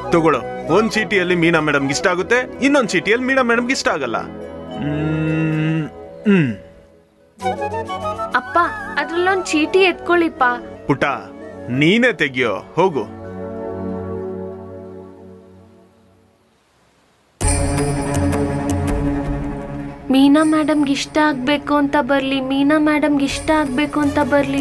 ತಗೊಳ್ಳೋ ಒಂದ್ ಚೀಟಿಯಲ್ಲಿ ಮೀನಾ ಮೇಡಮ್ಗೆ ಇಷ್ಟ ಆಗುತ್ತೆ ಇನ್ನೊಂದ್ ಚೀಟಿಯಲ್ಲಿ ಮೀನಾ ಮೇಡಮ್ಗೆ ಇಷ್ಟ ಆಗಲ್ಲ ಹ್ಮ್, ಹ್ಮ್ ಅಪ್ಪ ಅದ್ರಲ್ಲೊಂದ್ ಚೀಟಿ ಎತ್ಕೊಳ್ಳಿಪ್ಪ ಪುಟ ನೀನೇ ತೆಗಿಯೋ ಹೋಗು ಮೀನಾ ಮೇಡಮ್ಗೆ ಇಷ್ಟ ಆಗ್ಬೇಕು ಅಂತ ಬರ್ಲಿ ಮೀನಾ ಮೇಡಮ್ಗೆ ಇಷ್ಟ ಆಗ್ಬೇಕು ಅಂತ ಬರ್ಲಿ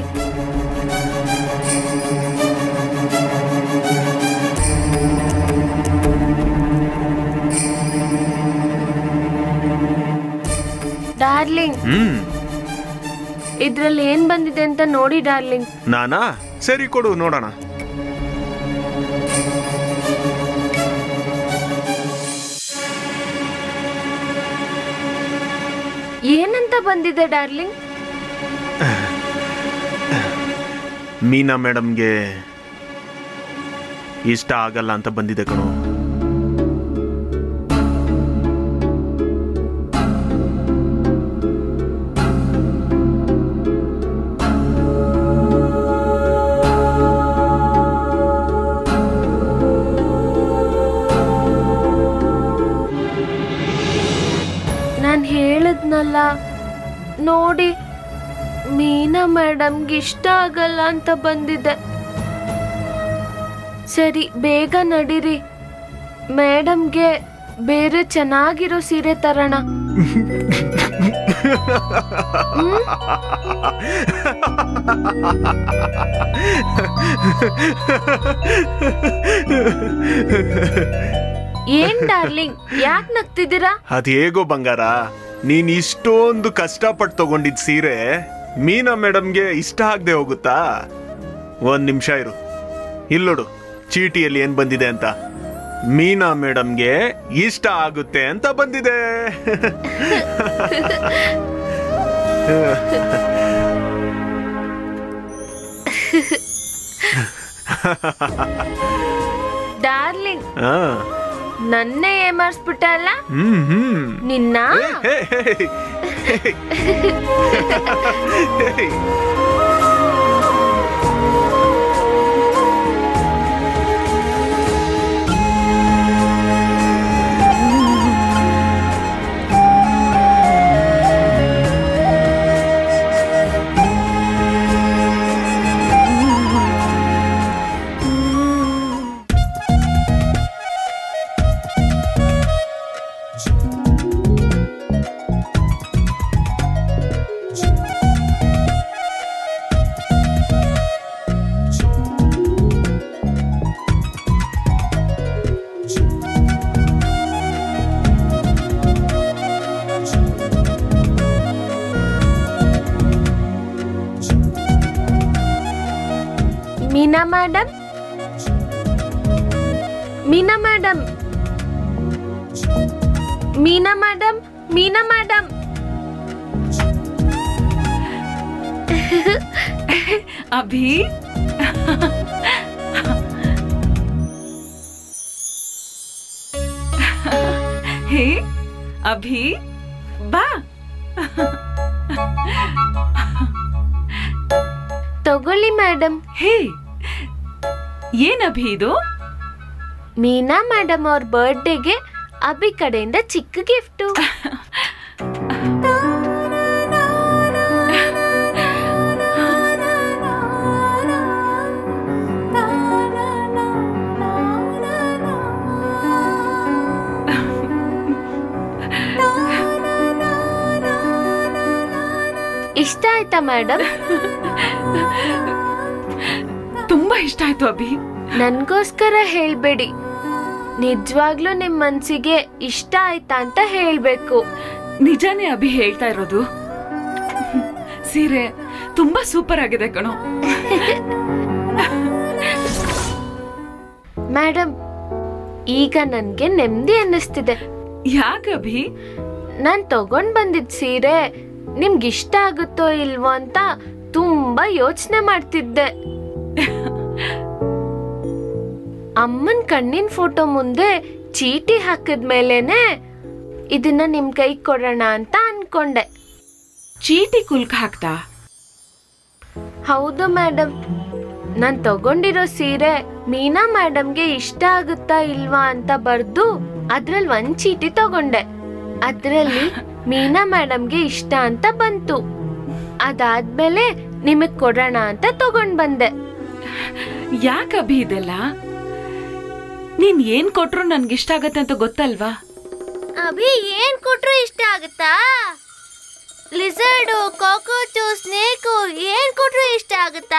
ಡಾರ್ಲಿಂಗ್ ಹ್ಮ್ ಇದ್ರಲ್ಲಿ ಏನ್ ಬಂದಿದೆ ಅಂತ ನೋಡಿ ಡಾರ್ಲಿಂಗ್ ನಾನಾ ಸರಿ ಕೊಡು ನೋಡೋಣ ಏನಂತ ಬಂದಿದೆ ಡಾರ್ಲಿಂಗ್ ಮೀನಾ ಮೇಡಮ್ಗೆ ಇಷ್ಟ ಆಗಲ್ಲ ಅಂತ ಬಂದಿದೆ ಕಣೋ ನಾನು ಹೇಳಿದ್ನಲ್ಲ ನೋಡಿ ಮೀನಾ ಮೇಡಮ್ಗೆ ಇಷ್ಟ ಆಗಲ್ಲ ಅಂತ ಬಂದಿದೆ ಸರಿ ಬೇಗ ನಡೀರಿ ಮೇಡಮ್ಗೆ ಬೇರೆ ಚೆನ್ನಾಗಿರೋ ಸೀರೆ ತರೋಣ ಏನ್ ಡಾರ್ಲಿಂಗ್ ಯಾಕೆ ನಗ್ತಿದ್ದೀರಾ ಅದ್ ಹೇಗೋ ಬಂಗಾರ ನೀನ್ ಇಷ್ಟೊಂದು ಕಷ್ಟಪಟ್ಟು ತಗೊಂಡಿದ್ ಸೀರೆ ಮೀನಾ ಮೇಡಮ್ಗೆ ಇಷ್ಟ ಆಗದೆ ಹೋಗುತ್ತಾ ಒಂದ್ ನಿಮಿಷ ಇರು ಇಲ್ಲೋಡು ಚೀಟಿಯಲ್ಲಿ ಏನ್ ಬಂದಿದೆ ಅಂತ ಮೀನಾ ಮೇಡಮ್ಗೆ ಇಷ್ಟ ಆಗುತ್ತೆ ಅಂತ ಬಂದಿದೆ ಡಾರ್ಲಿಂಗ್ ಆ, ನನ್ನೇ ಏಮಾರ್ಸ್ಬಿಟ್ಟ ಅಲ್ಲ ಹ್ಮ್ ಹ್ಮ್ ನಿನ್ನ ಹೇ, ಹೇ, ಹೇ, ಹೇ. ಹೇ. Meena madam Meena madam Meena madam Meena madam Abhi ಹೇ ಅಭಿ ಬಾ ತಗೊಳ್ಳಿ ಮೇಡಮ್ ಹೇ ಏನ್ ಅಭಿ ಇದು ಮೀನಾ ಮೇಡಮ್ ಅವ್ರ ಬರ್ಡೇಗೆ ಅಭಿ ಕಡೆಯಿಂದ ಚಿಕ್ಕ ಗಿಫ್ಟು ಇಷ್ಟ ಆಯ್ತಾ ಮೇಡಮ್ ತುಂಬಾ ಇಷ್ಟ ಆಯ್ತು ಅಭಿ ನನ್ಗೋಸ್ಕರ ಹೇಳ್ಬೇಡಿ ನಿಜವಾಗ್ಲೂ ನಿಮ್ ಮನ್ಸಿಗೆ ಇಷ್ಟ ಆಯ್ತಾ ಅಂತ ಹೇಳ್ಬೇಕು ನಿಜಾನೇ ಅಭಿ ಹೇಳ್ತಾ ಇರೋದು ಸೀರೆ ತುಂಬಾ ಸೂಪರ್ ಆಗಿದೆ ಕಣೋ ಮೇಡಮ್ ಈಗ ನನ್ಗೆ ನೆಮ್ಮದಿ ಅನ್ನಿಸ್ತಿದೆ ಯಾಕೆ ಅಭಿ ನಾನ್ ತಗೊಂಡ್ ಬಂದಿದ್ ಸೀರೆ ನಿಮ್ಗೆ ಇಷ್ಟ ಆಗುತ್ತೋ ಇಲ್ವೋ ಅಂತ ತುಂಬಾ ಯೋಚನೆ ಮಾಡ್ತಿದ್ದೆ ಅಮ್ಮನ್ ಕಣ್ಣಿನ ಫೋಟೋ ಮುಂದೆ ಚೀಟಿ ಹಾಕಿದ್ಮೇಲೆನೆ ಇದನ್ನ ನಿಮ್ ಕೈ ಕೊಡೋಣ ಅಂತ ಅನ್ಕೊಂಡೆ ಚೀಟಿ ಕುಲ್ಕ್ ಹಾಕ್ತಾ ಹೌದು ಮೇಡಮ್ ನಾನ್ ತಗೊಂಡಿರೋ ಸೀರೆ ಮೀನಾ ಮೇಡಮ್ಗೆ ಇಷ್ಟ ಆಗುತ್ತಾ ಇಲ್ವಾ ಅಂತ ಬರ್ದು ಅದ್ರಲ್ಲಿ ಒಂದ್ ಚೀಟಿ ತಗೊಂಡೆ ಅದ್ರಲ್ಲಿ ಮೀನಾ ಮೇಡಮ್ಗೆ ಇಷ್ಟ ಅಂತ ಬಂತು ಅದಾದ್ಮೇಲೆ ನಿಮಗ್ ಕೊಡೋಣ ಅಂತ ತಗೊಂಡ್ ಬಂದೆ ಯಾಕೆ ಅಭಿ ಇದೆಲ್ಲ ನೀನ್ ಏನ್ ಕೊಟ್ರು ನನ್ಗೆ ಇಷ್ಟ ಆಗತ್ತೆ ಅಂತ ಗೊತ್ತಲ್ವಾ ಅಭಿ ಏನ್ ಕೊಟ್ರು ಇಷ್ಟ ಆಗುತ್ತಾ ಲಿಸರ್ಡು ಕಾಕೋಚು ಸ್ನೇಕು ಏನ್ ಕೊಟ್ರು ಇಷ್ಟ ಆಗುತ್ತಾ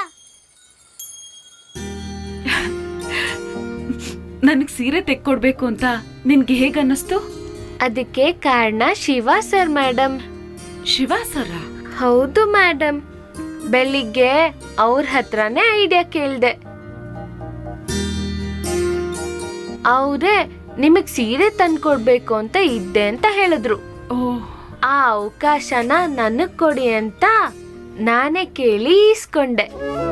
ನನಗ್ ಸೀರೆ ತೆಕ್ಕೊಡ್ಬೇಕು ಅಂತ ನಿನ್ಗೆ ಹೇಗ್ ಅನ್ನಿಸ್ತು ಅದಕ್ಕೆ ಕಾರಣ Shiva sir madam Shiva sir ಹೌದು ಮೇಡಮ್ ಬೆಳಿಗ್ಗೆ ಅವ್ರ ಹತ್ರನೇ ಐಡಿಯಾ ಕೇಳ್ದೆ ಅವ್ರೇ ನಿಮಗ್ ಸೀರೆ ತಂದ್ಕೊಡ್ಬೇಕು ಅಂತ ಇದ್ದೆ ಅಂತ ಹೇಳಿದ್ರು ಓ ಆ ಅವಕಾಶನ ನನಗ್ ಕೊಡಿ ಅಂತ ನಾನೇ ಕೇಳಿ ಈಸ್ಕೊಂಡೆ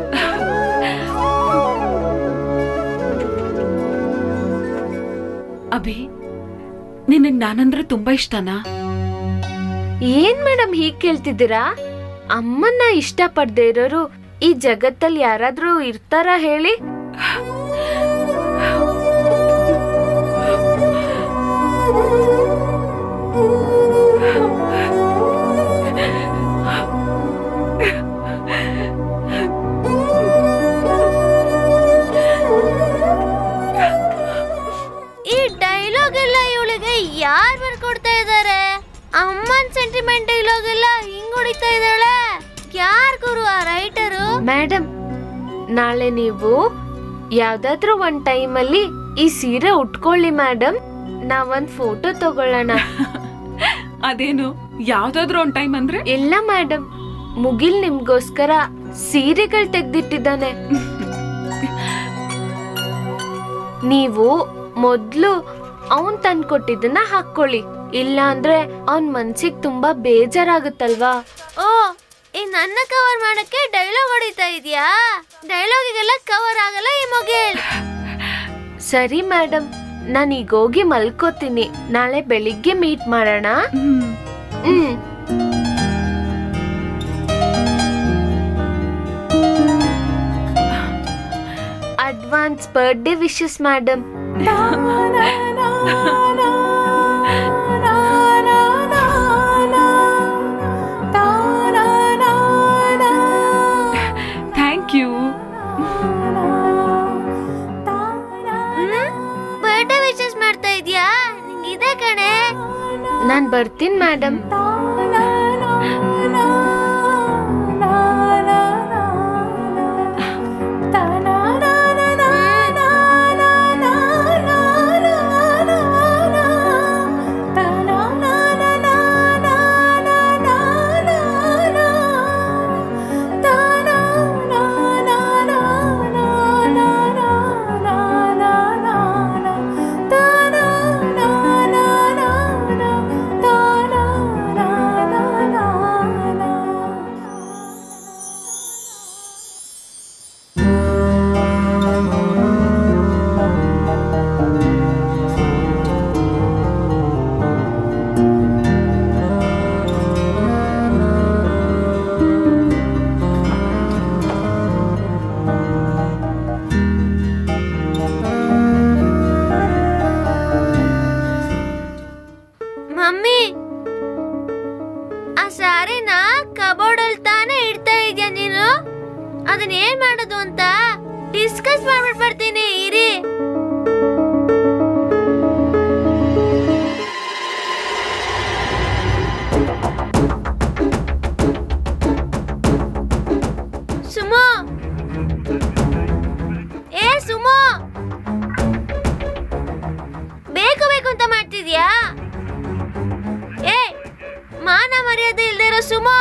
ಅಭಿ ನಿನಗ್ ನಾನಂದ್ರೆ ತುಂಬಾ ಇಷ್ಟನಾ ಏನ್ ಮೇಡಮ್ ಹೀಗ್ ಕೇಳ್ತಿದ್ದೀರಾ ಅಮ್ಮನ್ನ ಇಷ್ಟ ಪಡ್ದೇ ಇರೋರು ಈ ಜಗತ್ತಲ್ಲಿ ಯಾರಾದ್ರೂ ಇರ್ತಾರ ಹೇಳಿ ಈ ಡೈಲಾಗ್ ಎಲ್ಲ ಇವಳಿಗೆ ಯಾರು ಬರ್ಕೊಡ್ತಾ ಇದ್ದಾರೆ ಅಮ್ಮನ್ ಸೆಂಟಿಮೆಂಟ್ ಡೈಲಾಗ್ ಎಲ್ಲ ಹಿಂಗ್ ಹೊಡಿತಾ ಇದ್ದಾಳೆ ಯಾರ್ ಗುರು ಆ ರೈಟರು ಮೇಡಮ್ ನಾಳೆ ನೀವು ಯಾವ್ದಾದ್ರೂ ಒಂದ್ ಟೈಮಲ್ಲಿ ಈ ಸೀರೆ ಉಟ್ಕೊಳ್ಳಿ ಮೇಡಮ್ ನಾವೊಂದ್ ಫೋಟೋ ತಗೊಳ್ಳೋಣ ಅದೇನು ಯಾವ್ದಾದ್ರು ಒಂದ್ ಟೈಮ್ ಅಂದ್ರೆ ಇಲ್ಲ ಮೇಡಮ್ ಮುಗಿಲ್ ನಿಮ್ಗೋಸ್ಕರ ಸೀರೆಗಳು ತೆಗ್ದಿಟ್ಟಿದ್ದಾನೆ ನೀವು ಮೊದ್ಲು ಅವನ್ ತಂದ್ಕೊಟ್ಟಿದ್ದನ್ನ ಹಾಕೊಳ್ಳಿ ಇಲ್ಲ ಅಂದ್ರೆ ಅವನ್ ಮನ್ಸಿಗ್ ತುಂಬಾ ಬೇಜಾರಾಗುತ್ತಲ್ವಾ ಓ ಈ ನನ್ನ ಕವರ್ ಮಾಡಕ್ಕೆ ಡೈಲಾಗ್ ಹೊಡಿತಾ ಇದೀಯಾ ಡೈಲಾಗಿಗೆಲ್ಲ ಕವರ್ ಆಗಲ್ಲ ಈ ಮೊಗೇಲ್ ಸರಿ ಮೇಡಮ್ ನಾನು ಈಗ ಹೋಗಿ ಮಲ್ಕೋತೀನಿ ನಾಳೆ ಬೆಳಿಗ್ಗೆ ಮೀಟ್ ಮಾಡೋಣ ಹ್ಮ್ ಹ್ಮ್ advance birthday wishes madam thank you birthday wishes ಮಾಡ್ತಾ ಇದೀಯಾ ನಿಂಗಿದೆ ಕಣೆ ನಾನ್ ಬರ್ತೀನಿ ಮೇಡಮ್ ಮಮ್ಮಿ ಆ ಸ್ಯಾರಿನ ಕಬೋರ್ಡ್ ಅಲ್ಲಿ ತಾನೇ ಇಡ್ತಾ ಇದೀಯ ನೀನು ಅದನ್ನ ಏನ್ ಮಾಡೋದು ಅಂತ ಡಿಸ್ಕಸ್ ಮಾಡ್ಬಿಟ್ಟು ಬರ್ತೀನಿ ಇರಿ ಸುಮೋ ಏ ಸುಮೋ ಬೇಕು ಬೇಕು ಅಂತ ಮಾಡ್ತಿದ್ಯಾ ಏ ಮಾನ ಮರ್ಯಾದೆ ಇಲ್ದೇ ಇರೋ ಸುಮೋ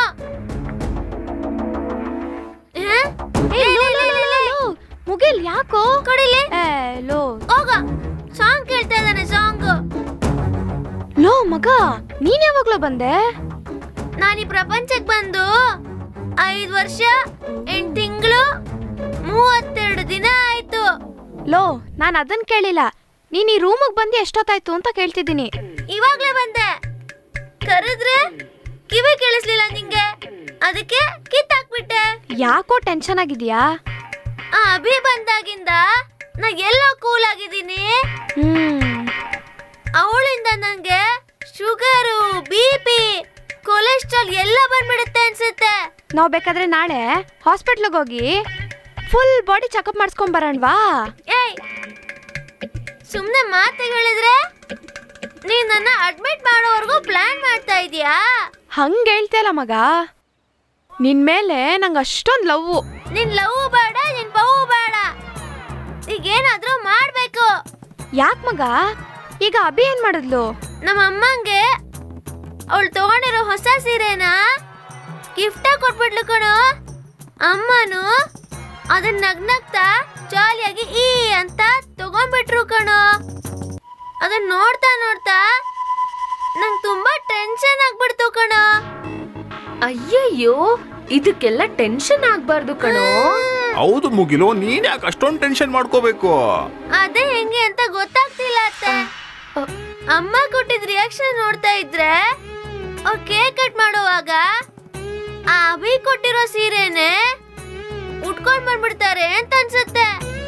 ಆ? ಏ, ಲೇ, ಲೇ, ಲೇ, ಲೇ. ಮುಗಿಲ್ ಯಾಕೋ ಕೊಡಿಲಿ ಏ, ಲೋ ಹೋಗ ಸಾಂಗ್ ಕೇಳ್ತಾ ಇದ್ದಾನೆ ಸಾಂಗ್ ಲೋ ಮಗ ನೀನ್ ಯಾವಾಗ್ಲೋ ಬಂದೆ ನಾನು ಈ ಪ್ರಪಂಚಕ್ಕೆ ಬಂದು ಐದ್ ವರ್ಷ ಎಂಟ್ ತಿಂಗಳು ಮೂವತ್ತೆರಡು ದಿನ ಆಯ್ತು ಲೋ ನಾನ್ ಅದನ್ ಕೇಳಿಲ್ಲ ನೀನ್ ಈ ರೂಮಿಗೆ ಬಂದು ಎಷ್ಟೊತ್ತಾಯ್ತು ಅಂತ ಕೇಳ್ತಿದ್ದೀನಿ ಇವಾಗ್ಲೇ ಬಂದೆ ಕರೆದ್ರೆ ಕಿವಿ ಕೇಳಿಸ್ಲಿಲ್ಲ ನಿಂಗೆ ಅದಕ್ಕೆ ಕಿತ್ತಾಕ್ಬಿಟ್ಟೆ ಯಾಕೋ ಟೆನ್ಷನ್ ಆಗಿದ್ಯಾ ಆ ಅಭಿ ಬಂದಾಗಿಂದ ನಾ ಎಲ್ಲೋ ಕೂಲ್ ಆಗಿದ್ದೀನಿ ಹ್ಮ್ ಅವಳಿಂದ ನಂಗೆ ಶುಗರು ಬಿ ಪಿ ಕೊಲೆಸ್ಟ್ರಾಲ್ ಎಲ್ಲ ಬಂದ್ಬಿಡುತ್ತೆ ಅನ್ಸುತ್ತೆ ನಾವ್ ಬೇಕಾದ್ರೆ ನಾಳೆ ಹಾಸ್ಪಿಟ್ಲಿಗೆ ಹೋಗಿ ಫುಲ್ ಬಾಡಿ ಚೆಕಪ್ ಮಾಡಿಸ್ಕೊಂಡ್ ಬರೋಣವಾ ಏಯ್ ಸುಮ್ನೆ ಮಾತಿಗೆ ಹೇಳಿದ್ರೆ ನೀನ್ ನನ್ನ ಅಡ್ಮಿಟ್ ಮಾಡೋವರೆಗೂ ಪ್ಲಾನ್ ಮಾಡ್ತಾ ಇದೀಯಾ ಹಂಗ ಹೇಳ್ತಿಯಲ್ಲ ಮಗ ನಿನ್ ಮೇಲೆ ನಂಗೆ ಅಷ್ಟೊಂದು ಲವ್ವು ನಿನ್ ಲವ್ ಬೇಡ ನಿನ್ ಬವು ಬೇಡ ಈಗೇನಾದ್ರೂ ಮಾಡ್ಬೇಕು ಯಾಕ್ ಮಗ ಈಗ ಅಭಿ ಏನ್ ಮಾಡಿದ್ಲು ನಮ್ಮ ಅಮ್ಮಂಗೆ ಅವಳು ತಗೊಂಡಿರೋ ಹೊಸ ಸೀರೆನ ಗಿಫ್ಟ್ ಕೊಟ್ಬಿಟ್ಲು ಕಣೋ ಅಮ್ಮನು ಅದನ್ನ ನಗ್ನಗ್ತಾ ಜಾಲಿಯಾಗಿ ಈ ಅಂತ ತಗೊಂಡ್ಬಿಟ್ರು ಕಣೋ ಅದನ್ನ ನೋಡ್ತಾ ನೋಡ್ತಾ ನಂಗೆ ತುಂಬಾ ಟೆನ್ಷನ್ ಆಗ್ಬಿಡ್ತು ಕಣೋ ಅಯ್ಯಯ್ಯೋ ಇದಕ್ಕೆಲ್ಲ ಟೆನ್ಷನ್ ಆಗ್ಬಾರ್ದು ಕಣೋ ಹೌದು ಮುಗಿಲು ನೀನ್ ಯಾಕೆ ಅಷ್ಟೊಂದು ಟೆನ್ಷನ್ ಮಾಡ್ಕೋಬೇಕು ಅದೇ ಹೆಂಗೆ ಅಂತ ಗೊತ್ತಾಗ್ತಿಲ್ಲ ಅತ್ತೆ ಅಮ್ಮ ಕೊಟ್ಟಿದ್ ರಿಯಾಕ್ಷನ್ ನೋಡ್ತಾ ಇದ್ರೆ ಅವ್ರು ಕೇಕ್ ಕಟ್ ಮಾಡುವಾಗ ಆ ಅಭಿ ಕೊಟ್ಟಿರೋ ಸೀರೆನೆ ಉಟ್ಕೊಂಡ್ ಬಂದ್ಬಿಡ್ತಾರೆ ಅಂತ ಅನ್ಸುತ್ತೆ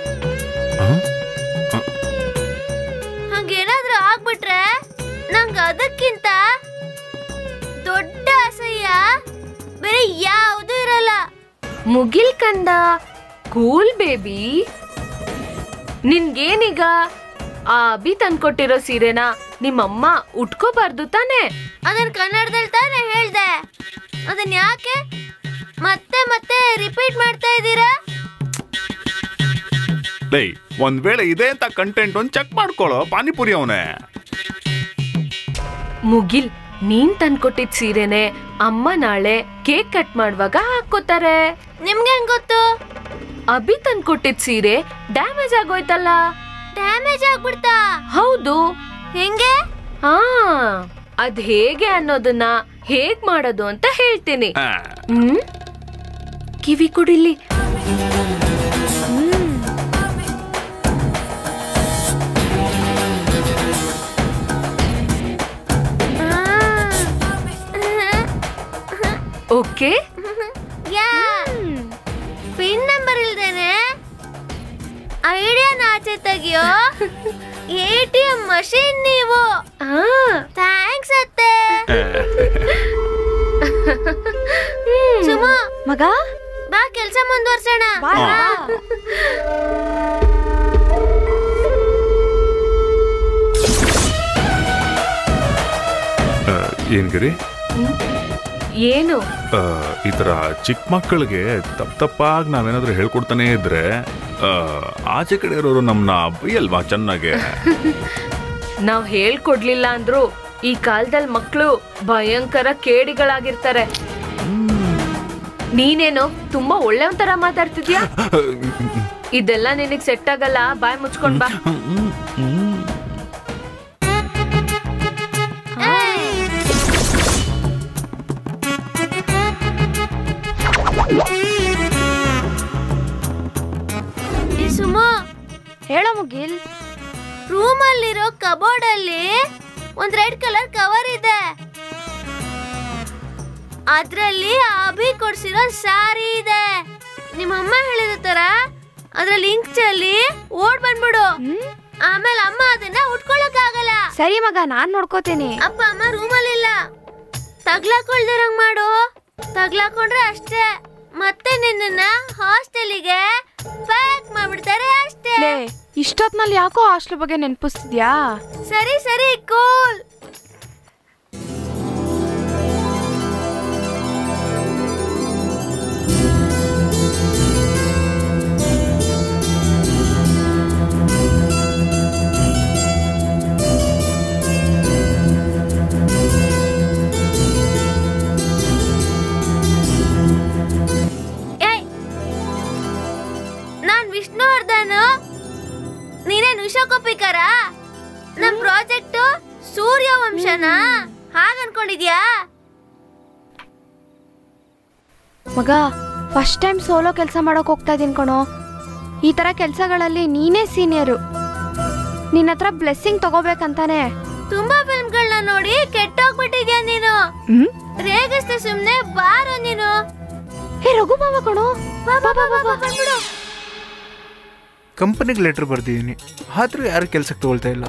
ಹಂಗೇನಾದ್ರೂ ಆಗ್ಬಿಟ್ರೆ ನಂಗೆ ಅದಕ್ಕಿಂತ ದೊಡ್ಡ ಅಸಹ್ಯ ಬೇರೆ ಯಾವುದು ಇರಲ್ಲ ಮುಗಿಲ್ ಕಂದ ಕೂಲ್ ಬೇಬಿ ನಿನ್ಗೇನೀಗ ಆ ಅಭಿ ತಂದ್ಕೊಟ್ಟಿರೋ ಸೀರೆನ ನಿಮ್ಮಮ್ಮ ಉಟ್ಕೋಬಾರ್ದು ತಾನೇ ಅದನ್ನ ಕನ್ನಡದಲ್ಲಿ ತಾನೇ ಹೇಳ್ದೆ ಅದನ್ನ ಯಾಕೆ ಮತ್ತೆ ಮತ್ತೆ ರಿಪೀಟ್ ಮಾಡ್ತಾ ಇದ್ದೀರಾ ಲೈ ಒಂದ್ ವೇಳೆ ಇದೆ ಅಂತ ಕಂಟೆಂಟ್ ಒಂದ್ ಚೆಕ್ ಮಾಡ್ಕೊಳ್ಳೋ ಪಾನಿಪುರಿ ಅವನೇ ಮುಗಿಲ್ ನೀನ್ ತಂದ್ಕೊಟ್ಟಿದ್ ಸೀರೆನೆ ಅಮ್ಮ ನಾಳೆ ಕೇಕ್ ಕಟ್ ಮಾಡುವಾಗ ಹಾಕೋತಾರೆ ನಿಮ್ಗೆ ಹೆಂಗ್ ಗೊತ್ತು ಅಭಿ ತಂದ್ಕೊಟ್ಟಿದ್ ಸೀರೆ ಡ್ಯಾಮೇಜ್ ಆಗೋಯ್ತಲ್ಲ ಡ್ಯಾಮೇಜ್ ಆಗ್ಬಿಡ್ತಾ ಹೌದು ಹೆಂಗೆ ಹಾ ಅದ್ ಹೇಗೆ ಅನ್ನೋದನ್ನ ಹೇಗ್ ಮಾಡೋದು ಅಂತ ಹೇಳ್ತೀನಿ ಆ, ಹ್ಮ್ ಕಿವಿ ಕೊಡಿಲಿ ಓಕೆ ಯಾ ಪಿನ್ ನಂಬರ್ ಇಲ್ದೇನೆ ಐಡಿಯಾನ ಆಚೆ ತೆಗಿಯೋ ಎ ಟಿ ಎಂ ಮಷೀನ್ ನೀವು ಆ ಥ್ಯಾಂಕ್ಸ್ ಅತ್ತೆ ಸುಮು ಮಗ ಬಾ ಕೆಲ್ಸ ಮುಂದುವರ್ಸೋಣ ಬಾ. ಆ, ಏನ್ ಗಿರಿ ಏನು ಆ, ಈ ತರ ಚಿಕ್ಕ ಮಕ್ಕಳಿಗೆ ತಪ್ಪ ತಪ್ಪಾಗಿ ನಾವೇನಾದ್ರೂ ಹೇಳ್ಕೊಡ್ತಾನೆ ಇದ್ರೆ ಆ, ಆಚೆ ಕಡೆ ಇರೋರು ನಮ್ನ ಬೈಯಲ್ವಾ ಚೆನ್ನಾಗೆ ನಾವ್ ಹೇಳ್ಕೊಡ್ಲಿಲ್ಲ ಅಂದ್ರು ಈ ಕಾಲದಲ್ಲಿ ಮಕ್ಕಳು ಭಯಂಕರ ಕೇಡಿಗಳಾಗಿರ್ತಾರೆ ನೀನೇನು ತುಂಬಾ ಒಳ್ಳೆ ತರ ಮಾತಾಡ್ತಿದ್ಯಾ ಇದೆಲ್ಲ ನಿನಗ್ ಸೆಟ್ ಆಗಲ್ಲ ಬಾಯ್ ಮುಚ್ಕೊಂಡ್ ಬಾ ಈ ಸುಮು ಹೇಳೋ ಮುಗಿಲ್ ರೂಮ್ ಅಲ್ಲಿರೋ ಕಬೋರ್ಡ್ ಅಲ್ಲಿ ಒಂದ್ ರೆಡ್ ಕಲರ್ ಕವರ್ ಇದೆ ಅದ್ರಲ್ಲಿ ಅಭಿ ಕೊಡ್ಸಿರೋ ಸಾರಿ ಇದೆ ನಿಮ್ಮಮ್ಮ ಹೇಳಿರೋ ತರ ಅದ್ರಲ್ಲಿ ಇಂಕ್ ಚೆಲ್ಲಿ ಓಡ್ ಬಂದ್ಬಿಡು ಆಮೇಲೆ ಅಮ್ಮ ಅದನ್ನ ಉಟ್ಕೊಳಕ್ ಆಗಲ್ಲ ಸರಿ ಮಗ ನಾನ್ ನೋಡ್ಕೋತೀನಿ ಅಪ್ಪ ಅಮ್ಮ ರೂಮಲ್ಲಿ ಇಲ್ಲ ತಗ್ಲಾಕೊಳ್ದಿರಂಗ್ ಮಾಡು ತಗ್ಲಾಕೊಂಡ್ರೆ ಅಷ್ಟೇ ಮತ್ತೆ ನಿನ್ನನ್ನ ಹಾಸ್ಟೆಲಿಗೆ ಪ್ಯಾಕ್ ಮಾಡ್ಬಿಡ್ತಾರೆ ಅಷ್ಟೇ ಲೇ ಇಷ್ಟೊತ್ನಲ್ಲಿ ಯಾಕೋ ಹಾಸ್ಟೆಲ್ ಬಗ್ಗೆ ನೆನ್ಪಿಸ್ತಿದ್ಯಾ ಸರಿ ಸರಿ ಕೂಲ್ ಏಯ್ ನಾನ್ ವಿಷ್ಣುವರ್ಧನ್ ನೀನೇನ್ ವಿಶ್ವಕೋಪಿಕರ ನಮ್ ಪ್ರಾಜೆಕ್ಟ್ ಸೂರ್ಯ ವಂಶನ ಹಾಗ ಅನ್ಕೊಂಡಿದ್ಯಾ ಮಗ ಫಸ್ಟ್ ಟೈಮ್ ಸೋಲೋ ಕೆಲಸ ಮಾಡಕ್ ಹೋಗ್ತಾ ಇದೀನಿ ಕಣೋ ಈ ತರ ಕೆಲಸಗಳಲ್ಲಿ ನೀನೇ ಸೀನಿಯರು ನಿನ್ನ ಹತ್ರ ಬ್ಲೆಸ್ಸಿಂಗ್ ತಗೋಬೇಕಂತಾನೆ ತುಂಬಾ ಫಿಲ್ಮ್ಗಳನ್ನ ನೋಡಿ ಕೆಟ್ಟೋಗ್ಬಿಟ್ಟಿದ್ಯಾ ನೀನು ಹ್ಮ್ ರೇಗಿಸ್ದೆ ಸುಮ್ನೆ ಬಾರೋ ನೀನು ಹೇ ರಘು ಮಾವ ಕಣೋ ಬಾ ಬಾ ಬಾ ಬಾ ಬಾ ಬಂದ್ಬಿಡು ಕಂಪನಿಗೆ ಲೆಟ್ರ್ ಬರ್ದಿದ್ದೀನಿ ಆದರೂ ಯಾರು ಕೆಲ್ಸಕ್ಕೆ ತಗೊಳ್ತಾ ಇಲ್ಲ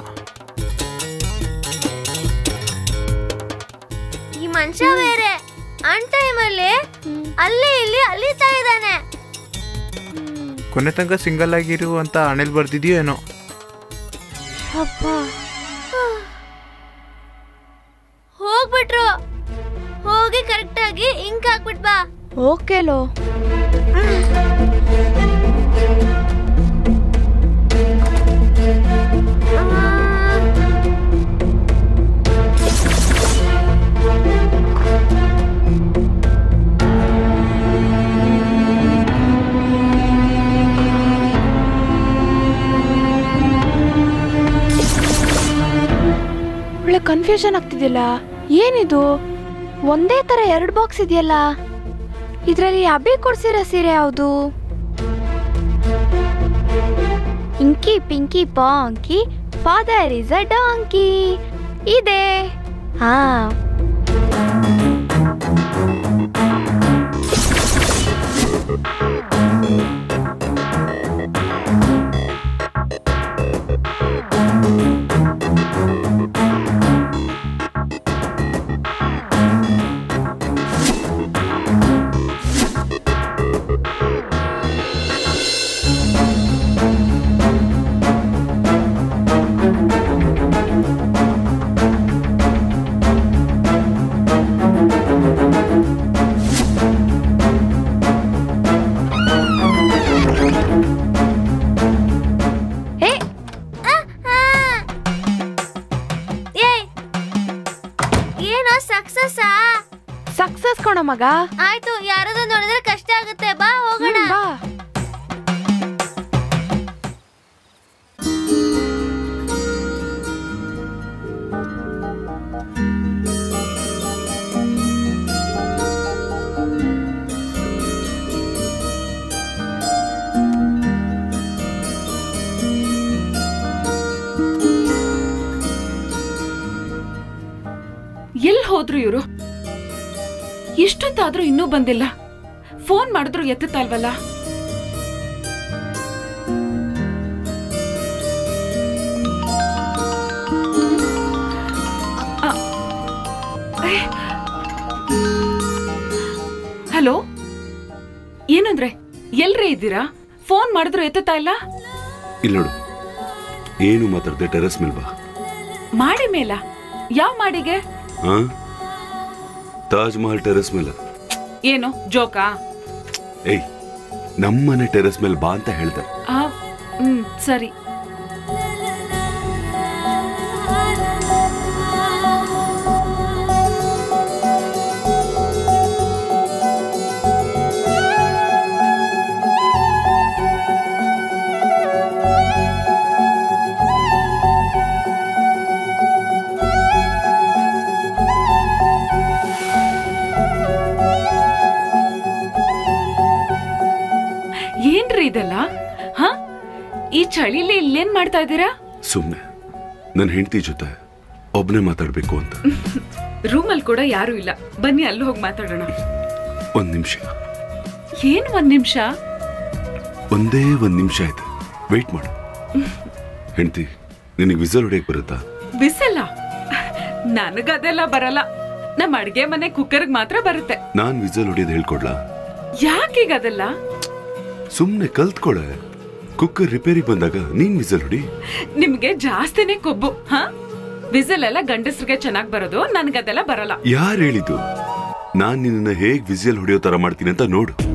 ಈ ಮನುಷ್ಯ ಬೇರೆ ಅನ್ ಟೈಮಲ್ಲಿ ಅಲ್ಲಿ ಇಲ್ಲಿ ಅಲಿತಾ ಇದ್ದಾನೆ ಕೊನೆ ತನಕ ಸಿಂಗಲ್ ಆಗಿರು ಅಂತ ಹಣೆಲ್ ಬರ್ದಿದ್ಯೋ ಏನೋ ಅಪ್ಪ ಹೋಗ್ಬಿಟ್ರು ಹೋಗಿ ಕರೆಕ್ಟ್ ಆಗಿ ಇಂಕ್ ಹಾಕ್ಬಿಟ್ ಬಾ ಓಕೆಲೋ ಒಳ್ಳೆ ಕನ್ಫ್ಯೂಷನ್ ಆಗ್ತಿದೆಯಲ್ಲ ಏನಿದು ಒಂದೇ ತರ ಎರಡು ಬಾಕ್ಸ್ ಇದೆಯಲ್ಲ ಇದರಲ್ಲಿ ಅಭಿ ಕೊಡ್ಸಿರೋ ಸೀರೆ ಯಾವುದು inky pinky ponky father is a donkey ಇದೆ ಹಾ ಹೇ ಏಯ್ ಏನೋ ಸಕ್ಸಸ್ಸಾ ಸಕ್ಸಸ್ ಕೊಣ ಮಗ ಆಯ್ತು ಯಾರಾದ್ರೂ ನೋಡಿದ್ರೆ ಕಷ್ಟ ಆಗುತ್ತೆ ಬಾ ಹೋಗೋಣ ಹ್ಮ್, ಬಾ ಎಲ್ ಹೋದ್ರು ಇವರು ಇಷ್ಟೊತ್ತಾದ್ರೂ ಇನ್ನೂ ಬಂದಿಲ್ಲ ಫೋನ್ ಮಾಡಿದ್ರು ಎತ್ತುತ್ತಾ ಇಲ್ವಲ್ಲ ಹಲೋ ಏನಂದ್ರೆ ಎಲ್ರೇ ಇದ್ದೀರಾ ಫೋನ್ ಮಾಡಿದ್ರು ಎತ್ತುತ್ತಾ ಇಲ್ಲ ಇಲ್ಲಿ ನೋಡು ಏನು ಮಾತಾಡ್ದೆ ಟೆರೆಸ್ ಮೇಲ್ ಬಾ ಮಾಡಿ ಮೇಲ ಯಾವ ಮಾಡಿಗೆ ಹಾ ತಾಜ್ ಮಹಲ್ ಟೆರೆಸ್ ಮೇಲೆ ಏನು ಜೋಕಾ ಏಯ್ ನಮ್ಮನೆ ಟೆರೆಸ್ ಮೇಲೆ ಬಾ ಅಂತ ಹೇಳ್ದೆ ಆ, ಹ್ಮ್ ಸರಿ ಏನ್ರಿ ಇದೆಲ್ಲ ಹ ಈ ಚಳಿಲಿ ಇಲ್ಲೇನ್ ಮಾಡ್ತಾ ಇದ್ದೀರಾ ಸುಮ್ನೆ ನನ್ನ ಹೆಂಡತಿ ಜೊತೆ ಒಬ್ನೇ ಮಾತಾಡ್ಬೇಕು ಅಂತ ರೂಮಲ್ಲಿ ಕೂಡ ಯಾರು ಇಲ್ಲ ಬನ್ನಿ ಅಲ್ಲಿ ಹೋಗಿ ಮಾತಾಡೋಣ ಒಂದ್ ನಿಮಿಷ ಏನ್ ಒಂದ್ ನಿಮಿಷ ಒಂದೇ ಒಂದ್ ನಿಮಿಷ ಆಯ್ತು ವೆಯ್ಟ್ ಮಾಡು ಹೆಂಡತಿ ನಿನಗೆ ವಿಸಲ್ ಹೊಡೆಯಕ್ ಬರುತ್ತಾ ಬಿಸಲ್ಲ ನನಗದೆಲ್ಲ ಬರಲ್ಲ ನಮ್ಮ ಅಡ್ಗೆ ಮನೆ ಕುಕ್ಕರ್ಗ್ ಮಾತ್ರ ಬರುತ್ತೆ ನಾನ್ ವಿಸಲ್ ಹೊಡೆಯೋದು ಹೇಳ್ಕೊಡ್ಲಾ ಯಾಕೀಗ ಅದೆಲ್ಲ ಸುಮ್ನೆ ಕಲ್ತ್ಕೊಳೆ ಕುಕ್ಕರ್ ರಿಪೇರಿ ಬಂದಾಗ ನೀನ್ ವಿಸಲ್ ಹೊಡಿ ನಿಮ್ಗೆ ಜಾಸ್ತಿನೇ ಕೊಬ್ಬು ಹ ವಿಸಲ್ ಎಲ್ಲ ಗಂಡಸ್ರಿಗೆ ಚೆನ್ನಾಗ್ ಬರೋದು ನನ್ಗದೆಲ್ಲ ಬರಲ್ಲ ಯಾರು ಹೇಳಿದ್ದು ನಾನ್ ನಿನ್ನ ಹೇಗ್ ವಿಸಿಯಲ್ ಹೊಡೆಯೋ ತರ ಮಾಡ್ತೀನಿ ಅಂತ ನೋಡು